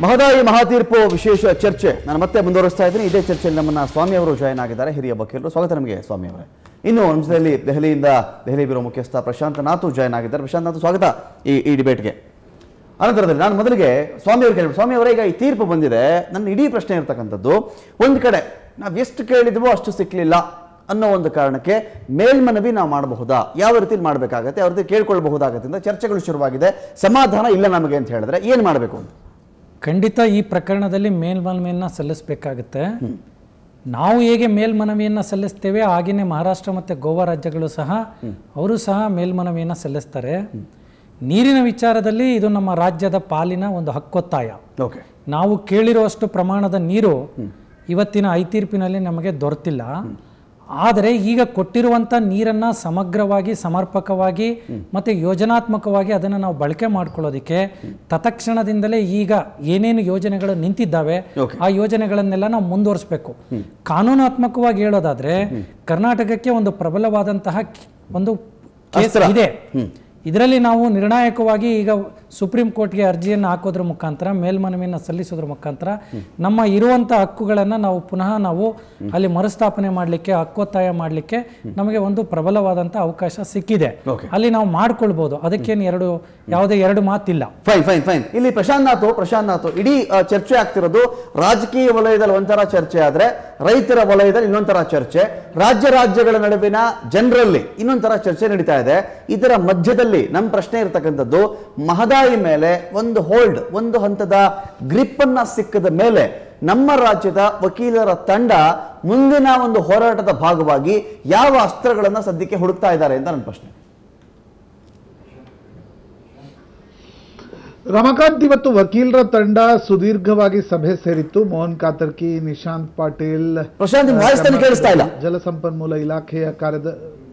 ಮಹದಾಯಿ ಮಹಾತೀರ್ಪು ವಿಶೇಷ ಚರ್ಚೆ ನಾನು ಮತ್ತೆ ಮುಂದುವರಿಸ್ತಾ ಇದ್ದೀನಿ ಇದೇ ಚರ್ಚೆಯಲ್ಲಿ ನಮ್ಮನ್ನ ಸ್ವಾಮಿ ಅವರು ಜಾಯ್ನ್ ಆಗಿದ್ದಾರೆ ಹಿರಿಯ ವಕೀಲರು ಸ್ವಾಗತ ನಮಗೆ ಸ್ವಾಮಿ ಅವರೇ ಇನ್ನು ಅಂಶದಲ್ಲಿ ದೆಹಲಿಯಿಂದ ದೆಹಲಿ ಬ್ಯೂರೋ ಮುಖ್ಯಸ್ಥ ಪ್ರಶಾಂತ್ ನಾಥು ಜಾಯ್ನ್ ಆಗಿದ್ದಾರೆ ಪ್ರಶಾಂತ್ ನಾಥು ಸ್ವಾಗತ ಈ ಈ ಡಿಬೇಟ್ಗೆ ಅನಂತರದಲ್ಲಿ ನಾನು ಮೊದಲಿಗೆ ಸ್ವಾಮಿ ಅವರು ಕೇಳಿ ಸ್ವಾಮಿ ಅವರೇ ಈಗ ಈ ತೀರ್ಪು ಬಂದಿದೆ ನನ್ನ ಇಡೀ ಪ್ರಶ್ನೆ ಇರ್ತಕ್ಕಂಥದ್ದು ಒಂದು ಕಡೆ ನಾವು ಎಷ್ಟು ಕೇಳಿದ್ವೋ ಅಷ್ಟು ಸಿಕ್ಕಲಿಲ್ಲ ಅನ್ನೋ ಒಂದು ಕಾರಣಕ್ಕೆ ಮೇಲ್ಮನವಿ ನಾವು ಮಾಡಬಹುದಾ ಯಾವ ರೀತಿಯಲ್ಲಿ ಮಾಡಬೇಕಾಗತ್ತೆ ಯಾವ ರೀತಿ ಕೇಳ್ಕೊಳ್ಬಹುದಾಗತ್ತೆ ಅಂತ ಚರ್ಚೆಗಳು ಶುರುವಾಗಿದೆ ಸಮಾಧಾನ ಇಲ್ಲ ನಮಗೆ ಅಂತ ಹೇಳಿದ್ರೆ ಏನು ಮಾಡಬೇಕು ಅಂತ ಖಂಡಿತ ಈ ಪ್ರಕರಣದಲ್ಲಿ ಮೇಲ್ಮನವಿಯನ್ನು ಸಲ್ಲಿಸಬೇಕಾಗುತ್ತೆ ನಾವು ಹೇಗೆ ಮೇಲ್ಮನವಿಯನ್ನು ಸಲ್ಲಿಸ್ತೇವೆ ಹಾಗೆಯೇ ಮಹಾರಾಷ್ಟ್ರ ಮತ್ತು ಗೋವಾ ರಾಜ್ಯಗಳು ಸಹ ಅವರು ಸಹ ಮೇಲ್ಮನವಿಯನ್ನು ಸಲ್ಲಿಸ್ತಾರೆ ನೀರಿನ ವಿಚಾರದಲ್ಲಿ ಇದು ನಮ್ಮ ರಾಜ್ಯದ ಪಾಲಿನ ಒಂದು ಹಕ್ಕೊತ್ತಾಯ ಓಕೆ ನಾವು ಕೇಳಿರುವಷ್ಟು ಪ್ರಮಾಣದ ನೀರು ಇವತ್ತಿನ ಐತೀರ್ಪಿನಲ್ಲಿ ನಮಗೆ ದೊರೆತಿಲ್ಲ ಆದರೆ ಈಗ ಕೊಟ್ಟಿರುವಂಥ ನೀರನ್ನು ಸಮಗ್ರವಾಗಿ ಸಮರ್ಪಕವಾಗಿ ಮತ್ತು ಯೋಜನಾತ್ಮಕವಾಗಿ ಅದನ್ನು ನಾವು ಬಳಕೆ ಮಾಡ್ಕೊಳ್ಳೋದಕ್ಕೆ ತತ್ಕ್ಷಣದಿಂದಲೇ ಈಗ ಏನೇನು ಯೋಜನೆಗಳು ನಿಂತಿದ್ದಾವೆ Okay. ಆ ಯೋಜನೆಗಳನ್ನೆಲ್ಲ ನಾವು ಮುಂದುವರಿಸಬೇಕು ಕಾನೂನಾತ್ಮಕವಾಗಿ ಹೇಳೋದಾದ್ರೆ ಕರ್ನಾಟಕಕ್ಕೆ ಒಂದು ಪ್ರಬಲವಾದಂತಹ ಕಿ- ಒಂದು ಕೇಸ್ ಅಸ್ತ್ರ. ಇದೆ ಇದರಲ್ಲಿ ನಾವು ನಿರ್ಣಾಯಕವಾಗಿ ಈಗ ಸುಪ್ರೀಂ ಕೋರ್ಟ್ಗೆ ಅರ್ಜಿಯನ್ನು ಹಾಕೋದ್ರ ಮುಖಾಂತರ ಮೇಲ್ಮನವಿಯನ್ನು ಸಲ್ಲಿಸೋದ್ರ ಮುಖಾಂತರ ನಮ್ಮ ಇರುವಂಥ ಹಕ್ಕುಗಳನ್ನು ನಾವು ಪುನಃ ನಾವು ಅಲ್ಲಿ ಮರುಸ್ಥಾಪನೆ ಮಾಡಲಿಕ್ಕೆ ಹಕ್ಕೊತ್ತಾಯ ಮಾಡಲಿಕ್ಕೆ ನಮಗೆ ಒಂದು ಪ್ರಬಲವಾದಂಥ ಅವಕಾಶ ಸಿಕ್ಕಿದೆ Okay. ಅಲ್ಲಿ ನಾವು ಮಾಡ್ಕೊಳ್ಬೋದು ಅದಕ್ಕೇನು ಎರಡು ಯಾವುದೇ ಎರಡು ಮಾತಿಲ್ಲ ಫೈನ್ ಫೈನ್ ಫೈನ್ ಇಲ್ಲಿ ಪ್ರಶಾಂತ್ ನಾಥ್ ಪ್ರಶಾಂತ್ ನಾಥ್ ಇಡೀ ಆ, ಚರ್ಚೆ ಆಗ್ತಿರೋದು ರಾಜಕೀಯ ವಲಯದಲ್ಲಿ ಒಂಥರ ಚರ್ಚೆ ಆದ್ರೆ ರೈತರ ವಲಯದಲ್ಲಿ ಇನ್ನೊಂಥರ ಚರ್ಚೆ ರಾಜ್ಯ ರಾಜ್ಯಗಳ ನಡುವಿನ ಜನರಲ್ಲಿ ಇನ್ನೊಂಥರ ಚರ್ಚೆ ನಡೀತಾ ಇದೆ ಇದರ ಮಧ್ಯದಲ್ಲಿ ನಮ್ಮ ಪ್ರಶ್ನೆ ಇರತಕ್ಕಂಥದ್ದು ಮಹದಾಯಿ ಮೇಲೆ ಒಂದು ಹೋಲ್ಡ್ ಒಂದು ಹಂತದ ಗ್ರಿಪ್ ಅನ್ನ ಸಿಕ್ಕದ ಮೇಲೆ ನಮ್ಮ ರಾಜ್ಯದ ವಕೀಲರ ತಂಡ ಮುಂದಿನ ಒಂದು ಹೋರಾಟದ ಭಾಗವಾಗಿ ಯಾವ ಅಸ್ತ್ರಗಳನ್ನ ಸದ್ಯಕ್ಕೆ ಹುಡುಕ್ತಾ ಇದ್ದಾರೆ ಅಂತ ನನ್ನ ಪ್ರಶ್ನೆ ರಮಾಕಾಂತ್ ಇವತ್ತು ವಕೀಲರ ತಂಡ ಸುದೀರ್ಘವಾಗಿ ಸಭೆ ಸೇರಿತ್ತು ಮೋಹನ್ ಕಾತರ್ಕಿ ನಿಶಾಂತ್ ಪಾಟೀಲ್ ಪ್ರಶಾಂತ್ ನಿಮ್ ವಾಯ್ಸ್ ತಾನೇ ಕೇಳಿಸ್ತಾ ಇಲ್ಲ ಜಲಸಂಪನ್ಮೂಲ ಇಲಾಖೆಯ ಕಾರ್ಯದ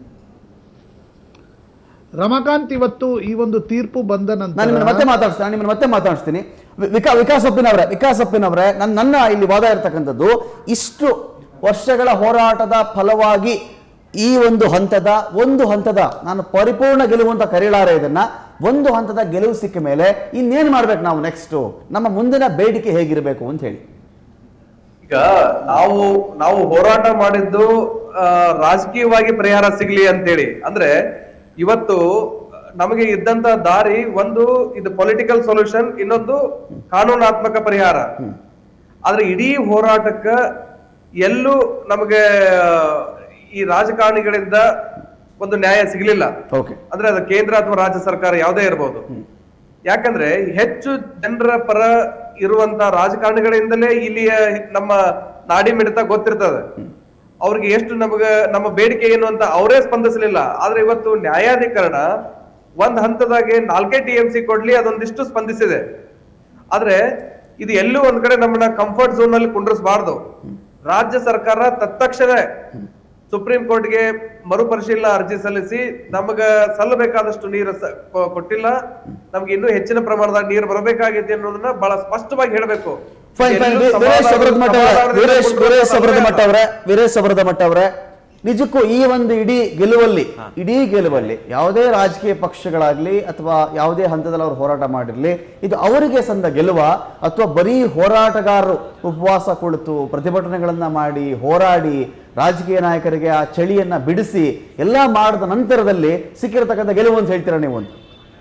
ರಮಾಕಾಂತ್ ಇವತ್ತು ಈ ಒಂದು ತೀರ್ಪು ಬಂದ ನಾನು ನಿಮ್ಮನ್ನ ಮತ್ತೆ ನಂತರ ಮಾತಾಡ್ತೀನಿ ನಾನು ನಿಮ್ಮನ್ನ ಮತ್ತೆ ಮಾತಾಡಿಸ್ತೀನಿ ವಿ- ವಿಕಾ ವಿಕಾಸ್ ಅಪ್ಪಿನವರೇ ವಿಕಾಸ್ ಅಪ್ಪಿನವರೇ ನನ್ನ ನನ್ನ ಇಲ್ಲಿ ವಾದ ಇರತಕ್ಕಂಥದ್ದು ಇಷ್ಟು ವರ್ಷಗಳ ಹೋರಾಟದ ಫಲವಾಗಿ ಈ ಒಂದು ಹಂತದ ಒಂದು ಹಂತದ ನಾನು ಪರಿಪೂರ್ಣ ಗೆಲುವು ಅಂತ ಕರೀಲಾರೆ ಇದನ್ನ ಒಂದು ಹಂತದ ಗೆಲುವು ಸಿಕ್ಕ ಮೇಲೆ ಇನ್ನೇನು ಮಾಡ್ಬೇಕು ನಾವು ನೆಕ್ಸ್ಟ್ ನಮ್ಮ ಮುಂದಿನ ಬೇಡಿಕೆ ಹೇಗಿರಬೇಕು ಅಂತ ಹೇಳಿ ಈಗ ನಾವು ನಾವು ಹೋರಾಟ ಮಾಡಿದ್ದು ಆ, ರಾಜಕೀಯವಾಗಿ ಪರಿಹಾರ ಸಿಗ್ಲಿ ಅಂತೇಳಿ ಅಂದ್ರೆ ಇವತ್ತು ನಮಗೆ ಇದ್ದಂತ ದಾರಿ ಒಂದು ಇದು ಪೊಲಿಟಿಕಲ್ ಸೊಲ್ಯೂಷನ್ ಇನ್ನೊಂದು ಕಾನೂನಾತ್ಮಕ ಪರಿಹಾರ ಆದ್ರೆ ಇಡೀ ಹೋರಾಟಕ್ಕ ಎಲ್ಲೂ ನಮಗೆ ಆ, ಈ ರಾಜಕಾರಣಿಗಳಿಂದ ಒಂದು ನ್ಯಾಯ ಸಿಗ್ಲಿಲ್ಲ ಓಕೆ ಅಂದ್ರೆ ಅದು ಕೇಂದ್ರ ಅಥವಾ ರಾಜ್ಯ ಸರ್ಕಾರ ಯಾವುದೇ ಇರಬಹುದು ಯಾಕಂದ್ರೆ ಹೆಚ್ಚು ಜನರ ಪರ ಇರುವಂತ ರಾಜಕಾರಣಿಗಳಿಂದಲೇ ಇಲ್ಲಿಯ ನಮ್ಮ ನಾಡಿ ಮಿಡಿತ ಗೊತ್ತಿರ್ತದೆ ಅವ್ರಿಗೆ ಎಷ್ಟು ನಮಗ ನಮ್ಮ ಬೇಡಿಕೆ ಏನು ಅಂತ ಅವರೇ ಸ್ಪಂದಿಸಲಿಲ್ಲ ಆದ್ರೆ ಇವತ್ತು ನ್ಯಾಯಾಧಿಕರಣ ಒಂದ್ ಹಂತದಾಗೆ ನಾಲ್ಕೇ ಟಿ ಎಂ ಸಿ ಕೊಡ್ಲಿ ಅದೊಂದಿಷ್ಟು ಸ್ಪಂದಿಸಿದೆ ಆದ್ರೆ ಇದು ಎಲ್ಲೂ ಒಂದ್ ಕಡೆ ನಮ್ಮನ್ನ ಕಂಫರ್ಟ್ ಝೋನ್ ನಲ್ಲಿ ಕುಂಡ್ರಿಸಬಾರ್ದು ರಾಜ್ಯ ಸರ್ಕಾರ ತತ್ಕ್ಷಣ ಸುಪ್ರೀಂ ಕೋರ್ಟ್ಗೆ ಮರುಪರಿಶೀಲನಾ ಅರ್ಜಿ ಸಲ್ಲಿಸಿ ನಮಗ ಸಲ್ಲಬೇಕಾದಷ್ಟು ನೀರು ಸ- ಕೊ- ಕೊಟ್ಟಿಲ್ಲ ನಮ್ಗೆ ಇನ್ನೂ ಹೆಚ್ಚಿನ ಪ್ರಮಾಣದ ನೀರು ಬರಬೇಕಾಗಿದೆ ಅನ್ನೋದನ್ನ ಬಹಳ ಸ್ಪಷ್ಟವಾಗಿ ಹೇಳಬೇಕು ಫೈನ್ ಫೈನ್ ಎಲ್ಲೂ ವೀರೇಶ್ ಸಬರದ ಮಠ ಅವರೇ ಸಮಾಧಾನದಿಂದ ವೀರೇಶ್ ವೀರೇಶ್ ಸಬರದ ಕುಂಡ್ರಿಸೋದು ಮಠ ಅವರೇ ವೀರೇಶ್ ಸಬರದ ಮಠ ಅವರೇ ನಿಜಕ್ಕೂ ಈ ಒಂದು ಇಡೀ ಗೆಲುವಲ್ಲಿ ಇಡೀ ಗೆಲುವಲ್ಲಿ ಯಾವುದೇ ರಾಜಕೀಯ ಪಕ್ಷಗಳಾಗ್ಲಿ ಅಥವಾ ಯಾವುದೇ ಹಂತದಲ್ಲಿ ಅವರು ಹೋರಾಟ ಮಾಡಿರ್ಲಿ ಇದು ಅವರಿಗೆ ಸಂದ ಗೆಲುವ ಅಥವಾ ಬರೀ ಹೋರಾಟಗಾರರು ಉಪವಾಸ ಕುಳಿತು ಪ್ರತಿಭಟನೆಗಳನ್ನ ಮಾಡಿ ಹೋರಾಡಿ ರಾಜಕೀಯ ನಾಯಕರಿಗೆ ಆ ಚಳಿಯನ್ನ ಬಿಡಿಸಿ ಎಲ್ಲ ಮಾಡಿದ ನಂತರದಲ್ಲಿ ಸಿಕ್ಕಿರತಕ್ಕಂಥ ಗೆಲುವು ಅಂತ ಹೇಳ್ತೀರಾ ನೀವು ಅಂತ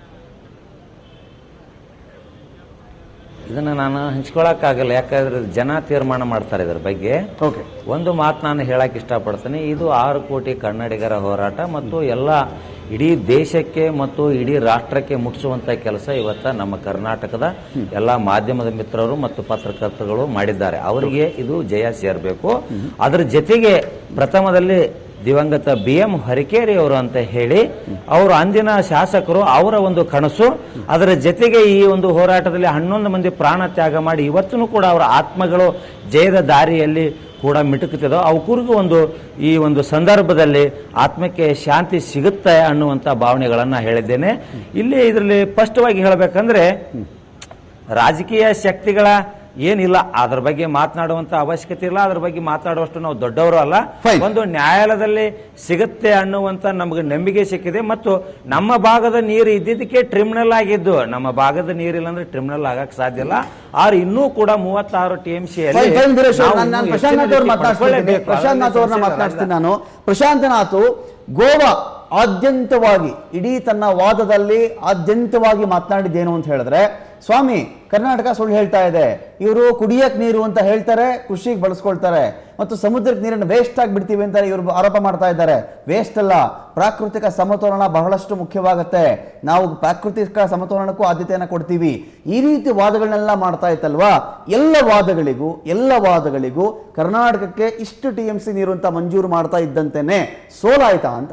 ಇದನ್ನು ನಾನು ಹಂಚ್ಕೊಳಕ್ಕಾಗಲ್ಲ ಯಾಕಂದ್ರೆ ಜನ ತೀರ್ಮಾನ ಮಾಡ್ತಾರೆ ಇದ್ರ ಬಗ್ಗೆ ಓಕೆ ಒಂದು ಮಾತು ನಾನು ಹೇಳಕ್ ಇಷ್ಟಪಡ್ತೀನಿ ಇದು ಆರು ಕೋಟಿ ಕನ್ನಡಿಗರ ಹೋರಾಟ ಮತ್ತು ಎಲ್ಲ ಇಡೀ ದೇಶಕ್ಕೆ ಮತ್ತು ಇಡೀ ರಾಷ್ಟ್ರಕ್ಕೆ ಮುಟ್ಟಿಸುವಂತ ಕೆಲಸ ಇವತ್ತ ನಮ್ಮ ಕರ್ನಾಟಕದ ಎಲ್ಲ ಮಾಧ್ಯಮದ ಮಿತ್ರರು ಮತ್ತು ಪತ್ರಕರ್ತರುಗಳು ಮಾಡಿದ್ದಾರೆ ಅವರಿಗೆ ಇದು ಜಯ ಸೇರಬೇಕು ಅದರ ಜೊತೆಗೆ ಪ್ರಥಮದಲ್ಲಿ ದಿವಂಗತ ಬಿ ಎಂ ಹರಿಕೇರಿ ಅವರು ಅಂತ ಹೇಳಿ ಅವರು ಅಂದಿನ ಶಾಸಕರು ಅವರ ಒಂದು ಕನಸು ಅದರ ಜೊತೆಗೆ ಈ ಒಂದು ಹೋರಾಟದಲ್ಲಿ ಹನ್ನೊಂದು ಮಂದಿ ಪ್ರಾಣ ತ್ಯಾಗ ಮಾಡಿ ಇವತ್ತೂ ಕೂಡ ಅವರ ಆತ್ಮಗಳು ಜಯದ ದಾರಿಯಲ್ಲಿ ಕೂಡ ಮಿಟುಕುತ್ತಿದೋ ಅವಕ್ಕೂರಿಗೂ ಒಂದು ಈ ಒಂದು ಸಂದರ್ಭದಲ್ಲಿ ಆತ್ಮಕ್ಕೆ ಶಾಂತಿ ಸಿಗುತ್ತೆ ಅನ್ನುವಂಥ ಭಾವನೆಗಳನ್ನು ಹೇಳಿದ್ದೇನೆ ಇಲ್ಲಿ ಇದರಲ್ಲಿ ಸ್ಪಷ್ಟವಾಗಿ ಹೇಳಬೇಕಂದ್ರೆ ರಾಜಕೀಯ ಶಕ್ತಿಗಳ ಏನಿಲ್ಲ ಅದ್ರ ಬಗ್ಗೆ ಮಾತನಾಡುವಂತ ಅವಶ್ಯಕತೆ ಇಲ್ಲ ಅದ್ರ ಬಗ್ಗೆ ಮಾತಾಡುವಷ್ಟು ನಾವು ದೊಡ್ಡವರು ಅಲ್ಲ Fine. ಒಂದು ನ್ಯಾಯಾಲಯದಲ್ಲಿ ಸಿಗುತ್ತೆ ಅನ್ನುವಂತ ನಮಗೆ ನಂಬಿಕೆ ಸಿಕ್ಕಿದೆ ಮತ್ತು ನಮ್ಮ ಭಾಗದ ನೀರು ಇದ್ದಿದ್ದಕ್ಕೆ ಟ್ರಿಮಿನಲ್ ಆಗಿದ್ದು ನಮ್ಮ ಭಾಗದ ನೀರಿಲ್ಲ ಅಂದ್ರೆ ಟ್ರಿಮಿನಲ್ ಆಗಕ್ ಸಾಧ್ಯ ಇಲ್ಲ ಆದ್ರೆ ಇನ್ನೂ ಕೂಡ ಮೂವತ್ತಾರು T M C fine, fine Veeresh ಅವ್ರೆ, ನಾನು ನಾನು ಪ್ರಶಾಂತ್ ನಾಥ್ ಅವ್ರನ್ನ ಮಾತನಾಡ್ತೀನಿ ಪ್ರಶಾಂತ್ ನಾಥ್ ಅವ್ರನ್ನ ಮಾತನಾಡ್ತೀನಿ ನಾನು ಪ್ರಶಾಂತ್ ನಾಥ್ ಗೋವಾ ಆದ್ಯಂತವಾಗಿ ಇಡೀ ತನ್ನ ವಾದದಲ್ಲಿ ಆದ್ಯಂತವಾಗಿ ಮಾತನಾಡಿದ್ದೇನು ಅಂತ ಹೇಳಿದ್ರೆ ಸ್ವಾಮಿ ಕರ್ನಾಟಕ ಸುಳ್ಳು ಹೇಳ್ತಾ ಇದೆ ಇವರು ಕುಡಿಯಕ್ ನೀರು ಅಂತ ಹೇಳ್ತಾರೆ ಕೃಷಿಗೆ ಬಳಸ್ಕೊಳ್ತಾರೆ ಮತ್ತು ಸಮುದ್ರಕ್ಕೆ ನೀರನ್ನು ವೇಸ್ಟ್ ಆಗಿ ಬಿಡ್ತೀವಿ ಅಂತ ಇವರು ಆರೋಪ ಮಾಡ್ತಾ ಇದ್ದಾರೆ ವೇಸ್ಟ್ ಅಲ್ಲ ಪ್ರಾಕೃತಿಕ ಸಮತೋಲನ ಬಹಳಷ್ಟು ಮುಖ್ಯವಾಗುತ್ತೆ ನಾವು ಪ್ರಾಕೃತಿಕ ಸಮತೋಲನಕ್ಕೂ ಆದ್ಯತೆಯನ್ನು ಕೊಡ್ತೀವಿ ಈ ರೀತಿ ವಾದಗಳನ್ನೆಲ್ಲ ಮಾಡ್ತಾ ಇತ್ತಲ್ವಾ ಎಲ್ಲ ವಾದಗಳಿಗೂ ಎಲ್ಲ ವಾದಗಳಿಗೂ ಕರ್ನಾಟಕಕ್ಕೆ ಇಷ್ಟು ಟಿ ಎಂ ಸಿ ನೀರು ಅಂತ ಮಂಜೂರು ಮಾಡ್ತಾ ಇದ್ದಂತೆಯೇ ಸೋಲಾಯ್ತಾ ಅಂತ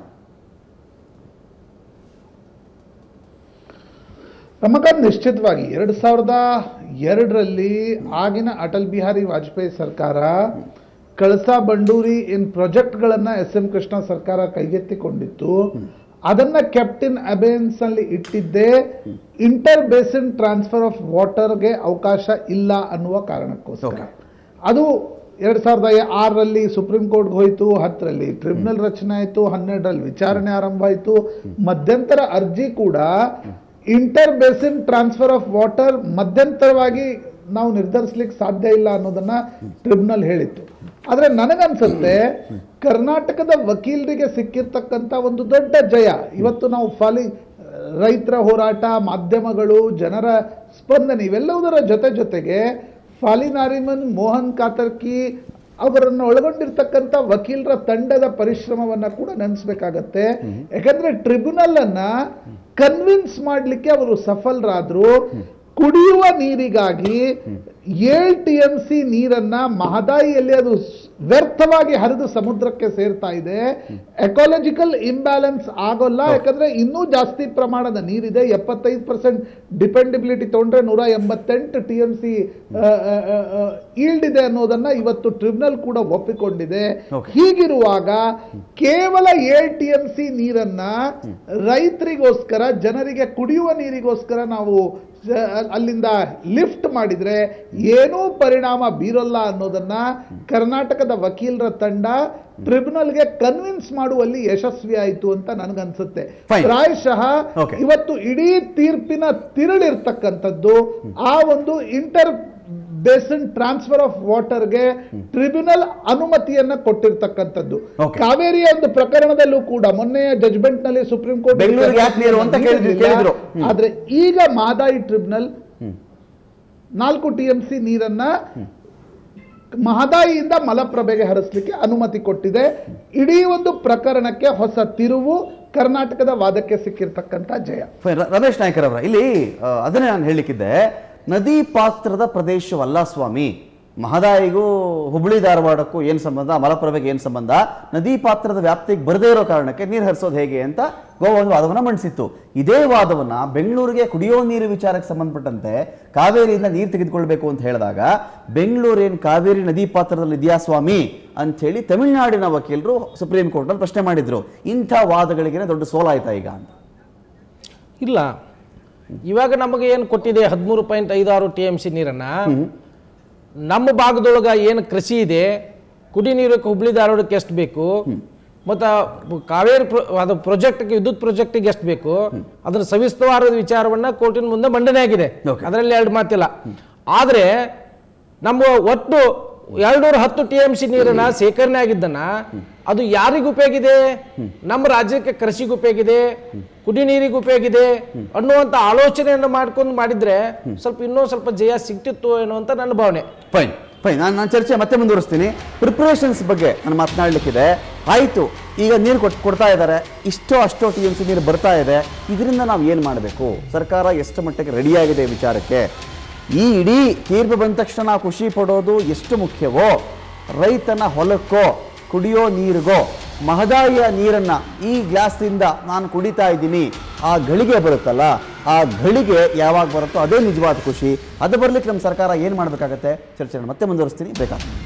ರಮಕಾಂತ್ ನಿಶ್ಚಿತವಾಗಿ ಎರಡ್ ಸಾವಿರದ ಎರಡರಲ್ಲಿ ಆಗಿನ ಅಟಲ್ ಬಿಹಾರಿ ವಾಜಪೇಯಿ ಸರ್ಕಾರ ಕಳಸಾ ಬಂಡೂರಿ ಇನ್ ಪ್ರಾಜೆಕ್ಟ್ಗಳನ್ನ ಎಸ್ ಎಂ ಕೃಷ್ಣ ಸರ್ಕಾರ ಕೈಗೆತ್ತಿಕೊಂಡಿತ್ತು ಅದನ್ನ ಕ್ಯಾಪ್ಟನ್ ಅಬೇನ್ಸ್ ಅಲ್ಲಿ ಇಟ್ಟಿದ್ದೇ ಇಂಟರ್ ಬೇಸಿನ್ ಟ್ರಾನ್ಸ್ಫರ್ ಆಫ್ ವಾಟರ್ಗೆ ಅವಕಾಶ ಇಲ್ಲ ಅನ್ನುವ ಕಾರಣಕ್ಕೋಸ್ಕರ ಅದು ಎರಡ್ ಸಾವಿರದ ಆರರಲ್ಲಿ ಸುಪ್ರೀಂ ಕೋರ್ಟ್ಗೆ ಹೋಯ್ತು ಹತ್ತರಲ್ಲಿ ಟ್ರಿಬ್ಯುನಲ್ ರಚನೆ ಆಯಿತು ಹನ್ನೆರಡರಲ್ಲಿ ವಿಚಾರಣೆ ಆರಂಭ ಆಯಿತು ಮಧ್ಯಂತರ ಅರ್ಜಿ ಕೂಡ inter basin transfer of water ಮಧ್ಯಂತರವಾಗಿ ನಾವು ನಿರ್ಧರಿಸ್ಲಿಕ್ಕೆ ಸಾಧ್ಯ ಇಲ್ಲ ಅನ್ನೋದನ್ನ ಟ್ರಿಬ್ಯುನಲ್ ಹೇಳಿತ್ತು ಆದ್ರೆ ನನಗನ್ಸುತ್ತೆ ಕರ್ನಾಟಕದ ವಕೀಲರಿಗೆ ಸಿಕ್ಕಿರ್ತಕ್ಕಂಥ ಒಂದು ದೊಡ್ಡ ಜಯ ಇವತ್ತು ನಾವು ಫಾಲಿ ರೈತರ ಹೋರಾಟ ಮಾಧ್ಯಮಗಳು ಜನರ ಸ್ಪಂದನೆ ಇವೆಲ್ಲವುದರ ಜೊತೆ ಜೊತೆಗೆ ಫಾಲಿ ನಾರಿಮನ್ ಮೋಹನ್ ಕಾತರ್ಕಿ ಅವರನ್ನು ಒಳಗೊಂಡಿರ್ತಕ್ಕಂಥ ವಕೀಲರ ತಂಡದ ಪರಿಶ್ರಮವನ್ನ ಕೂಡ ನೆನೆಸ್ಬೇಕಾಗತ್ತೆ ಯಾಕಂದ್ರೆ ಟ್ರಿಬ್ಯುನಲ್ ಅನ್ನ ಕನ್ವಿನ್ಸ್ ಮಾಡ್ಲಿಕ್ಕೆ ಅವರು ಸಫಲರಾದ್ರು ಕುಡಿಯುವ ನೀರಿಗಾಗಿ ಏಳು ಟಿ ಎಂ ಸಿ ನೀರನ್ನ ಮಹದಾಯಿಯಲ್ಲಿ ಅದು ಸ್- ವ್ಯರ್ಥವಾಗಿ ಹರಿದು ಸಮುದ್ರಕ್ಕೆ ಸೇರ್ತಾ ಇದೆ ಎಕಾಲಜಿಕಲ್ ಇಂಬ್ಯಾಲೆನ್ಸ್ ಆಗೋಲ್ಲ ಯಾಕಂದ್ರೆ ಇನ್ನೂ ಜಾಸ್ತಿ ಪ್ರಮಾಣದ ನೀರಿದೆ ಎಪ್ಪತ್ತೈದು ಪರ್ಸೆಂಟ್ ಡಿಪೆಂಡಿಬಿಲಿಟಿ ತಗೊಂಡ್ರೆ ನೂರ ಎಂಬತ್ತೆಂಟು ಟಿ ಎಂ ಸಿ ಈಲ್ಡ್ ಇದೆ ಅನ್ನೋದನ್ನ ಇವತ್ತು ಟ್ರಿಬ್ಯುನಲ್ ಕೂಡ ಒಪ್ಪಿಕೊಂಡಿದೆ Okay. ಹೀಗಿರುವಾಗ ಕೇವಲ ಏಳು ಟಿ ಎಂ ಸಿ ನೀರನ್ನ ರೈತರಿಗೋಸ್ಕರ ಜನರಿಗೆ ಕುಡಿಯುವ ನೀರಿಗೋಸ್ಕರ ನಾವು ಸ- ಅಲ್ಲಿಂದ ಲಿಫ್ಟ್ ಮಾಡಿದ್ರೆ ಏನೂ ಪರಿಣಾಮ ಬೀರಲ್ಲ ಅನ್ನೋದನ್ನ ಕರ್ನಾಟಕದ ವಕೀಲರ ತಂಡ ಟ್ರಿಬ್ಯುನಲ್ಗೆ ಕನ್ವಿನ್ಸ್ ಮಾಡುವಲ್ಲಿ ಯಶಸ್ವಿ ಆಯಿತು ಅಂತ ನನಗನ್ಸುತ್ತೆ Fine. ಪ್ರಾಯಶಃ Okay. ಇವತ್ತು ಇಡೀ ತೀರ್ಪಿನ ತಿರುಳಿರ್ತಕ್ಕಂಥದ್ದು ಆ ಒಂದು ಇಂಟರ್ ಬೇಸನ್ ಟ್ರಾನ್ಸ್ಫರ್ ಆಫ್ ವಾಟರ್ಗೆ ಟ್ರಿಬ್ಯುನಲ್ ಅನುಮತಿಯನ್ನ ಕೊಟ್ಟಿರ್ತಕ್ಕಂಥದ್ದು Okay. ಕಾವೇರಿಯ ಒಂದು ಪ್ರಕರಣದಲ್ಲೂ ಕೂಡ ಮೊನ್ನೆಯ ಜಡ್ಜ್ಮೆಂಟ್ ನಲ್ಲಿ ಸುಪ್ರೀಂ ಕೋರ್ಟ್ ಬೆಂಗಳೂರಿಗೆ ಯಾಕೆ ನೀರು ಅಂತ ಕೇಳಿದ್ರು- ಕೇಳಿದ್ರು. ಹ್ಮ್. ಆದ್ರೆ ಈಗ ಮಹದಾಯಿ ಟ್ರಿಬ್ಯುನಲ್ ನಾಲ್ಕು ಟಿ ಎಂ ಸಿ ನೀರನ್ನ ಮಹದಾಯಿಯಿಂದ ಮಲಪ್ರಭೆಗೆ ಹರಿಸ್ಲಿಕ್ಕೆ ಅನುಮತಿ ಕೊಟ್ಟಿದೆ ಇಡೀ ಒಂದು ಪ್ರಕರಣಕ್ಕೆ ಹೊಸ ತಿರುವು ಕರ್ನಾಟಕದ ವಾದಕ್ಕೆ ಸಿಕ್ಕಿರ್ತಕ್ಕಂಥ ಜಯ ಫೈನ್, ರ- ರಮೇಶ್ ನಾಯ್ಕರ್ ಅವರ ಇಲ್ಲಿ ಆ, ಅದನ್ನೇ ನಾನು ಹೇಳಲಿಕ್ಕಿದ್ದೆ ನದಿ ಪಾತ್ರದ ಪ್ರದೇಶವಲ್ಲ ಸ್ವಾಮಿ ಮಹದಾಯಿಗೂ ಹುಬ್ಳಿ ಧಾರವಾಡಕ್ಕೂ ಏನು ಸಂಬಂಧ ಮಲಪ್ರಭೆಗೆ ಏನು ಸಂಬಂಧ ನದಿ ಪಾತ್ರದ ವ್ಯಾಪ್ತಿಗೆ ಬರದೇ ಇರೋ ಕಾರಣಕ್ಕೆ ನೀರು ಹರಿಸೋದು ಹೇಗೆ ಅಂತ ಗೋವಾ ಒಂದು ವಾದವನ್ನು ಮಂಡಿಸಿತ್ತು ಇದೇ ವಾದವನ್ನ ಬೆಂಗಳೂರಿಗೆ ಕುಡಿಯೋ ನೀರು ವಿಚಾರಕ್ಕೆ ಸಂಬಂಧಪಟ್ಟಂತೆ ಕಾವೇರಿಯಿಂದ ನೀರು ತೆಗೆದುಕೊಳ್ಬೇಕು ಅಂತ ಹೇಳಿದಾಗ ಬೆಂಗಳೂರೇನು ಕಾವೇರಿ ನದಿ ಪಾತ್ರದಲ್ಲಿ ಇದೆಯಾ ಸ್ವಾಮಿ ಅಂಥೇಳಿ ತಮಿಳುನಾಡಿನ ವಕೀಲರು ಸುಪ್ರೀಂ ಕೋರ್ಟ್ನಲ್ಲಿ ಪ್ರಶ್ನೆ ಮಾಡಿದ್ರು ಇಂಥ ವಾದಗಳಿಗೆ ದೊಡ್ಡ ಸೋಲಾಯ್ತಾ ಈಗ ಅಂತ ಇಲ್ಲ ಇವಾಗ ನಮಗೆ ಏನು ಕೊಟ್ಟಿದೆ ಹದಿಮೂರು ಪಾಯಿಂಟ್ ಐದಾರು ಟಿ ಎಮ್ ಸಿ ನೀರನ್ನು ನಮ್ಮ ಭಾಗದೊಳಗೆ ಏನು ಕೃಷಿ ಇದೆ ಕುಡಿ ನೀರಕ್ಕೆ ಹುಬ್ಳಿ ಧಾರವಾಡಕ್ಕೆ ಎಷ್ಟು ಬೇಕು ಮತ್ತು ಕಾವೇರಿ ಪ್ರೊ- ಅದು ಪ್ರಾಜೆಕ್ಟ್ಗೆ ವಿದ್ಯುತ್ ಪ್ರಾಜೆಕ್ಟಿಗೆ ಎಷ್ಟು ಬೇಕು ಅದರ ಸವಿಸ್ತರವಾದ ವಿಚಾರವನ್ನ ಕೋರ್ಟಿನ ಮುಂದೆ ಮಂಡನೆ ಆಗಿದೆ Okay. ಅದರಲ್ಲಿ ಎರಡು ಮಾತಿಲ್ಲ ಆದರೆ ನಮ್ಮ ಒಟ್ಟು ಎರಡ್ನೂರ ಹತ್ತು ಟಿ ಎಂ ಸಿ ನೀರನ್ನ ಸೇಕರಣೆ ಆಗಿದ್ದನ್ನ ಅದು ಯಾರಿಗೂ ಉಪಯೋಗ ಇದೆ ನಮ್ಮ ರಾಜ್ಯಕ್ಕೆ ಕೃಷಿಗೆ ಉಪಯೋಗ ಇದೆ ಕುಡಿ ನೀರಿಗೆ ಉಪಯೋಗ ಇದೆ ಅನ್ನುವಂಥ ಆಲೋಚನೆಯನ್ನು ಮಾಡ್ಕೊಂಡು ಮಾಡಿದ್ರೆ ಸ್ವಲ್ಪ ಇನ್ನೂ ಸ್ವಲ್ಪ ಜಯ ಸಿಗ್ತಿತ್ತು ಏನೋ ಅಂತ ನನ್ನ ಭಾವನೆ ಫೈನ್ ಫೈನ್ ನಾನು ನಾನು ಚರ್ಚೆ ಮತ್ತೆ ಮುಂದುವರಿಸ್ತೀನಿ ಪ್ರಿಪ್ರೇಷನ್ಸ್ ಬಗ್ಗೆ ನಾನು ಮಾತನಾಡಲಿಕ್ಕಿದೆ ಆಯಿತು ಈಗ ನೀರು ಕೊಟ್ ಕೊಡ್ತಾ ಇದ್ದಾರೆ ಇಷ್ಟೋ ಅಷ್ಟೋ ಟಿ ಎಮ್ ಸಿ ನೀರು ಬರ್ತಾ ಇದೆ ಇದರಿಂದ ನಾವು ಏನು ಮಾಡಬೇಕು ಸರ್ಕಾರ ಎಷ್ಟು ಮಟ್ಟಿಗೆ ರೆಡಿಯಾಗಿದೆ ಈ ವಿಚಾರಕ್ಕೆ ಈ ಇಡೀ ತೀರ್ಪು ಬಂದ ತಕ್ಷಣ ನಾವು ಖುಷಿ ಪಡೋದು ಎಷ್ಟು ಮುಖ್ಯವೋ ರೈತನ ಹೊಲಕ್ಕೋ ಕುಡಿಯೋ ನೀರಿಗೋ ಮಹದಾಯಿಯ ನೀರನ್ನು ಈ ಗ್ಲಾಸಿಂದ ನಾನು ಕುಡಿತಾ ಇದ್ದೀನಿ ಆ ಗಳಿಗೆ ಬರುತ್ತಲ್ಲ ಆ ಗಳಿಗೆ ಯಾವಾಗ ಬರುತ್ತೋ ಅದೇ ನಿಜವಾದ ಖುಷಿ ಅದು ಬರಲಿಕ್ಕೆ ನಮ್ಮ ಸರ್ಕಾರ ಏನು ಮಾಡಬೇಕಾಗತ್ತೆ ಚರ್ಚೆಯನ್ನು ಮತ್ತೆ ಮುಂದುವರಿಸ್ತೀನಿ ಬೇಕಾಗ್ತದೆ